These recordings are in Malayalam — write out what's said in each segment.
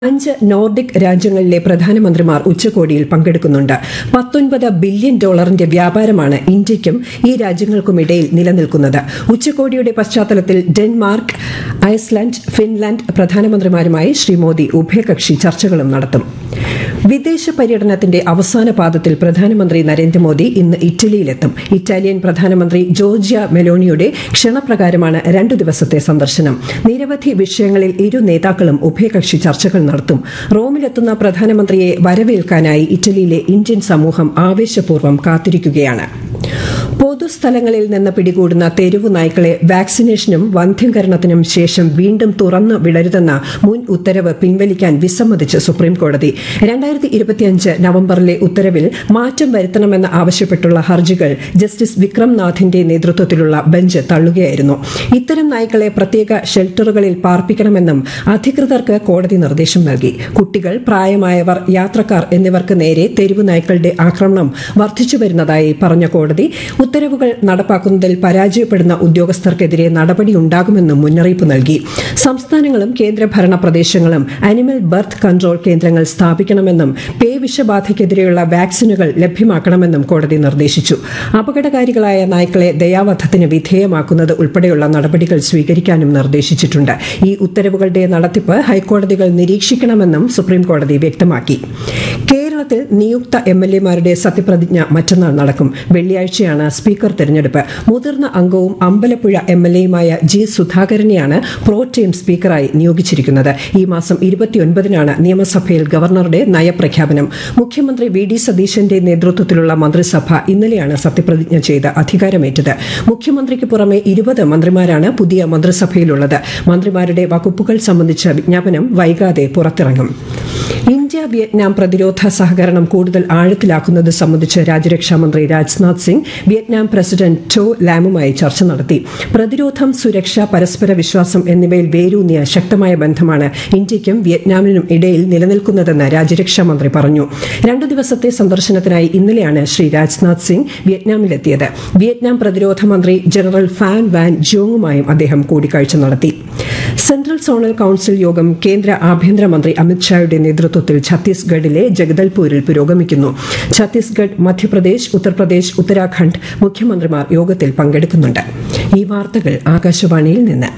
അഞ്ച് നോർഡിക് രാജ്യങ്ങളിലെ പ്രധാനമന്ത്രിമാർ ഉച്ചകോടിയിൽ പങ്കെടുക്കുന്നുണ്ട് പത്തൊൻപത് ബില്യൺ ഡോളറിന്റെ വ്യാപാരമാണ് ഇന്ത്യയ്ക്കും ഈ രാജ്യങ്ങൾക്കുമിടയിൽ നിലനിൽക്കുന്നത് ഉച്ചകോടിയുടെ പശ്ചാത്തലത്തിൽ ഡെൻമാർക്ക് ഐസ്ലാൻഡ് ഫിൻലാൻഡ് പ്രധാനമന്ത്രിമാരുമായി ശ്രീ മോദി ഉഭയകക്ഷി ചർച്ചകളും നടത്തും വിദേശ പര്യടനത്തിന്റെ അവസാന പാദത്തിൽ പ്രധാനമന്ത്രി നരേന്ദ്രമോദി ഇന്ന് ഇറ്റലിയിലെത്തും ഇറ്റാലിയൻ പ്രധാനമന്ത്രി ജോർജിയ മെലോണിയുടെ ക്ഷണപ്രകാരമാണ് രണ്ടു ദിവസത്തെ സന്ദർശനം നിരവധി വിഷയങ്ങളിൽ ഇരു നേതാക്കളും ഉഭയകക്ഷി ചർച്ചകൾ നടത്തും റോമിലെത്തുന്ന പ്രധാനമന്ത്രിയെ വരവേൽക്കാനായി ഇറ്റലിയിലെ ഇന്ത്യൻ സമൂഹം ആവേശപൂർവ്വം കാത്തിരിക്കുകയാണ് പൊതുസ്ഥലങ്ങളിൽ നിന്ന് പിടികൂടുന്ന തെരുവു നായ്ക്കളെ വാക്സിനേഷനും വന്ധ്യംകരണത്തിനും ശേഷം വീണ്ടും തുറന്നു വിടരുതെന്ന മുൻ ഉത്തരവ് പിൻവലിക്കാൻ വിസമ്മതിച്ച് സുപ്രീംകോടതി രണ്ടായിരത്തി ഇരുപത്തിയഞ്ച് നവംബറിലെ ഉത്തരവിൽ മാറ്റം വരുത്തണമെന്ന് ആവശ്യപ്പെട്ടുള്ള ഹർജികൾ ജസ്റ്റിസ് വിക്രം നാഥിന്റെ നേതൃത്വത്തിലുള്ള ബെഞ്ച് തള്ളുകയായിരുന്നു ഇത്തരം നായ്ക്കളെ പ്രത്യേക ഷെൽട്ടറുകളിൽ പാർപ്പിക്കണമെന്നും അധികൃതർക്ക് കോടതി നിർദ്ദേശം നൽകി കുട്ടികൾ പ്രായമായവർ യാത്രക്കാർ എന്നിവർക്ക് നേരെ തെരുവു നായ്ക്കളുടെ ആക്രമണം വർദ്ധിച്ചു വരുന്നതായി പറഞ്ഞ കോടതി ഉത്തരവുകൾ നടപ്പാക്കുന്നതിൽ പരാജയപ്പെടുന്ന ഉദ്യോഗസ്ഥർക്കെതിരെ നടപടിയുണ്ടാകുമെന്നും മുന്നറിയിപ്പ് നൽകി സംസ്ഥാനങ്ങളും കേന്ദ്രഭരണ പ്രദേശങ്ങളും അനിമൽ ബർത്ത് കൺട്രോൾ കേന്ദ്രങ്ങൾ സ്ഥാപിക്കണമെന്നും പേവിഷബാധയ്ക്കെതിരെയുള്ള വാക്സിനുകൾ ലഭ്യമാക്കണമെന്നും കോടതി നിർദ്ദേശിച്ചു അപകടകാരികളായ നായ്ക്കളെ ദയാവധത്തിന് വിധേയമാക്കുന്നത് ഉൾപ്പെടെയുള്ള നടപടികൾ സ്വീകരിക്കാനും നിർദ്ദേശിച്ചിട്ടുണ്ട് ഈ ഉത്തരവുകളുടെ നടത്തിപ്പ് ഹൈക്കോടതികൾ നിരീക്ഷിക്കണമെന്നും സുപ്രീംകോടതി വ്യക്തമാക്കി കേരളത്തിൽ നിയുക്ത എം എൽ എമാരുടെ സത്യപ്രതിജ്ഞ മറ്റന്നാൾ നടക്കും വെള്ളിയാഴ്ചയാണ് സ്പീക്കർ തെരഞ്ഞെടുപ്പ് മുതിർന്ന അംഗവും അമ്പലപ്പുഴ എം എൽ എയുമായ ജി സുധാകരനെയാണ് പ്രോ ടീം സ്പീക്കറായി നിയോഗിച്ചിരിക്കുന്നത് ഈ മാസം ഇരുപത്തിയൊൻപതിനാണ് നിയമസഭയിൽ ഗവർണറുടെ നയപ്രഖ്യാപനം മുഖ്യമന്ത്രി വി ഡി സതീശന്റെ നേതൃത്വത്തിലുള്ള മന്ത്രിസഭ ഇന്നലെയാണ് സത്യപ്രതിജ്ഞ ചെയ്ത് അധികാരമേറ്റത് മുഖ്യമന്ത്രിക്ക് പുറമെ ഇരുപത് മന്ത്രിമാരാണ് പുതിയ മന്ത്രിസഭയിലുള്ളത് മന്ത്രിമാരുടെ വകുപ്പുകൾ സംബന്ധിച്ച വിജ്ഞാപനം വൈകാതെ പുറത്തിറങ്ങും ഇന്ത്യ വിയറ്റ്നാം പ്രതിരോധ സഹകരണം കൂടുതൽ ആഴത്തിലാക്കുന്നത് സംബന്ധിച്ച് രാജ്യരക്ഷാമന്ത്രി Rajnath Singh Vietnam president To ലാമുമായി ചർച്ച നടത്തി പ്രതിരോധം സുരക്ഷ പരസ്പര വിശ്വാസം എന്നിവയിൽ വേരൂന്നിയ ശക്തമായ ബന്ധമാണ് ഇന്ത്യയ്ക്കും വിയറ്റ്നാമിനും ഇടയിൽ നിലനിൽക്കുന്നതെന്ന് രാജ്യരക്ഷാമന്ത്രി പറഞ്ഞു രണ്ടു ദിവസത്തെ സന്ദർശനത്തിനായി ഇന്നലെയാണ് ശ്രീ രാജ്നാഥ് സിംഗ് വിയറ്റ്നാമിലെത്തിയത് വിയറ്റ്നാം പ്രതിരോധ മന്ത്രി ജനറൽ ഫാൻ വാൻ ജോങ്ങുമായും അദ്ദേഹം കൂടിക്കാഴ്ച നടത്തി സെൻട്രൽ സോണൽ കൌൺസിൽ യോഗം കേന്ദ്ര ആഭ്യന്തരമന്ത്രി അമിത്ഷായുടെ നേതൃത്വത്തിൽ ഛത്തീസ്ഗഡിലെ ജഗദൽപൂരിൽ പുരോഗമിക്കുന്നു ഛത്തീസ്ഗഡ് മധ്യപ്രദേശ് ഉത്തർപ്രദേശ് ഉത്തരാഖണ്ഡ് മുഖ്യമന്ത്രിമാർ യോഗത്തിൽ പങ്കെടുക്കുന്നുണ്ട് ഈ വാർത്തകൾ ആകാശവാണിയിൽ നിന്ന്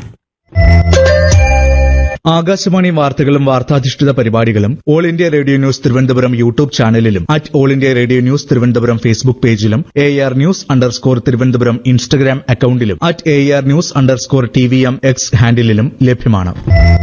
ആകാശവാണി വാർത്തകളും വാർത്താധിഷ്ഠിത പരിപാടികളും All India Radio news Thiruvananthapuram YouTube ചാനലിലും at All India Radio news Thiruvananthapuram Facebook പേജിലും A R news underscore Thiruvananthapuram Instagram അക്കൌണ്ടിലും at A R news underscore T V M X ഹാൻഡിലും ലഭ്യമാണ്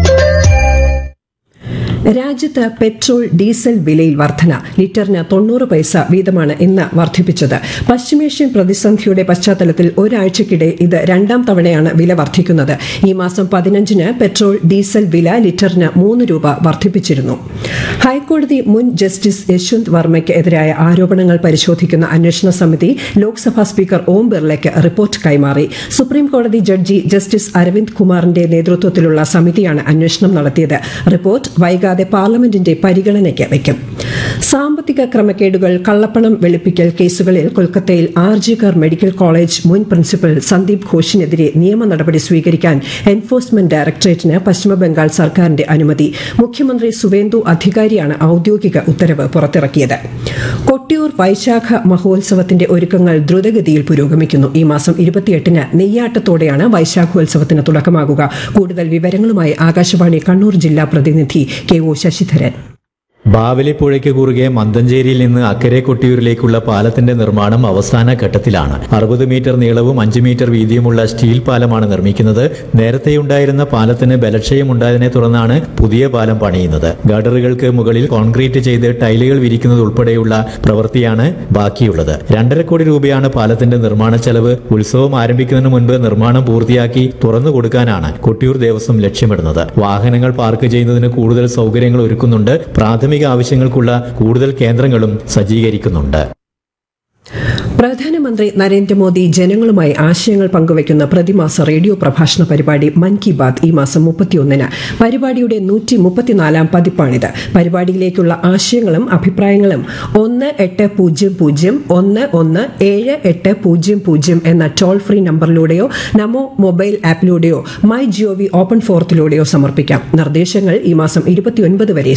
രാജ്യത്ത് പെട്രോൾ ഡീസൽ വിലയിൽ വർധന ലിറ്ററിന് തൊണ്ണൂറ് പൈസ വീതമാണ് ഇന്ന് വർദ്ധിപ്പിച്ചത് പശ്ചിമേഷ്യൻ പ്രതിസന്ധിയുടെ പശ്ചാത്തലത്തിൽ ഒരാഴ്ചക്കിടെ ഇത് രണ്ടാം തവണയാണ് വില വർദ്ധിക്കുന്നത് ഈ മാസം പതിനഞ്ചിന് പെട്രോൾ ഡീസൽ വില ലിറ്ററിന് മൂന്ന് രൂപ വർദ്ധിപ്പിച്ചിരുന്നു ഹൈക്കോടതി മുൻ ജസ്റ്റിസ് യശ്വന്ത് വർമ്മയ്ക്ക് എതിരായ ആരോപണങ്ങൾ പരിശോധിക്കുന്ന അന്വേഷണ സമിതി ലോക്സഭാ സ്പീക്കർ ഓം ബിർളയ്ക്ക് റിപ്പോർട്ട് കൈമാറി സുപ്രീം കോടതി ജഡ്ജി ജസ്റ്റിസ് അരവിന്ദ് കുമാറിന്റെ നേതൃത്വത്തിലുള്ള സമിതിയാണ് അന്വേഷണം നടത്തിയത് റിപ്പോർട്ട് വൈകാതെ പാർലമെന്റിന്റെ പരിഗണനയ്ക്ക് വയ്ക്കും സാമ്പത്തിക ക്രമക്കേടുകൾ കള്ളപ്പണം വെളുപ്പിക്കൽ കേസുകളിൽ കൊൽക്കത്തയിൽ R G Kar medical college മുൻ പ്രിൻസിപ്പൽ സന്ദീപ് ഘോഷിനെതിരെ നിയമ നടപടി സ്വീകരിക്കാൻ എൻഫോഴ്സ്മെന്റ് ഡയറക്ടറേറ്റിന് പശ്ചിമബംഗാൾ സർക്കാരിന്റെ അനുമതി മുഖ്യമന്ത്രി സുവേന്ദു അധികാരിയാണ് ഔദ്യോഗിക ഉത്തരവ് പുറത്തിറക്കിയത് കൊട്ടിയൂർ വൈശാഖ മഹോത്സവത്തിന്റെ ഒരുക്കങ്ങൾ ദ്രുതഗതിയിൽ പുരോഗമിക്കുന്നു ഈ മാസം ഇരുപത്തിയെട്ടിന് നെയ്യാട്ടത്തോടെയാണ് വൈശാഖോത്സവത്തിന് തുടക്കമാകുക കൂടുതൽ വിവരങ്ങളുമായി ആകാശവാണി കണ്ണൂർ ജില്ലാ പ്രതിനിധി കെ ഒ ശശിധരൻ ബാവലിപ്പുഴയ്ക്ക് കുറുകെ മന്തഞ്ചേരിയിൽ നിന്ന് അക്കരെ കൊട്ടിയൂരിലേക്കുള്ള പാലത്തിന്റെ നിർമ്മാണം അവസാന ഘട്ടത്തിലാണ് അറുപത് മീറ്റർ നീളവും അഞ്ച് മീറ്റർ വീതിയുമുള്ള സ്റ്റീൽ പാലമാണ് നിർമ്മിക്കുന്നത് നേരത്തെയുണ്ടായിരുന്ന പാലത്തിന് ബലക്ഷയം ഉണ്ടായതിനെ തുടർന്നാണ് പുതിയ പാലം പണിയുന്നത് ഗഡറുകൾക്ക് മുകളിൽ കോൺക്രീറ്റ് ചെയ്ത് ടൈലുകൾ വിരിക്കുന്നത് ഉൾപ്പെടെയുള്ള പ്രവൃത്തിയാണ് ബാക്കിയുള്ളത് രണ്ടര കോടി രൂപയാണ് പാലത്തിന്റെ നിർമ്മാണ ചെലവ് ഉത്സവം ആരംഭിക്കുന്നതിന് മുൻപ് നിർമ്മാണം പൂർത്തിയാക്കി തുറന്നു കൊടുക്കാനാണ് കൊട്ടിയൂർ ദേവസ്വം ലക്ഷ്യമിടുന്നത് വാഹനങ്ങൾ പാർക്ക് ചെയ്യുന്നതിന് കൂടുതൽ സൗകര്യങ്ങൾ ഒരുക്കുന്നുണ്ട് പ്രാഥമിക ആവശ്യങ്ങൾക്കുള്ള കൂടുതൽ കേന്ദ്രങ്ങളും സജ്ജീകരിക്കുന്നുണ്ട് പ്രധാനമന്ത്രി നരേന്ദ്രമോദി ജനങ്ങളുമായി ആശയങ്ങൾ പങ്കുവയ്ക്കുന്ന പ്രതിമാസ റേഡിയോ പ്രഭാഷണ പരിപാടി മൻ കി ബാത് ഈ മാസം മുപ്പത്തിയൊന്നിന് പരിപാടിയുടെ നൂറ്റി മുപ്പത്തിനാലാം പതിപ്പാണിത് പരിപാടിയിലേക്കുള്ള ആശയങ്ങളും അഭിപ്രായങ്ങളും ഒന്ന് എട്ട് പൂജ്യം പൂജ്യം ഒന്ന് ഒന്ന് ഏഴ് എട്ട് പൂജ്യം പൂജ്യം എന്ന ടോൾ ഫ്രീ നമ്പറിലൂടെയോ നമോ മൊബൈൽ ആപ്പിലൂടെയോ മൈ ജിഒവി ഓപ്പൺ ഫോറത്തിലൂടെയോ സമർപ്പിക്കാം നിർദ്ദേശങ്ങൾ ഈ മാസം ഇരുപത്തിയൊൻപത് വരെ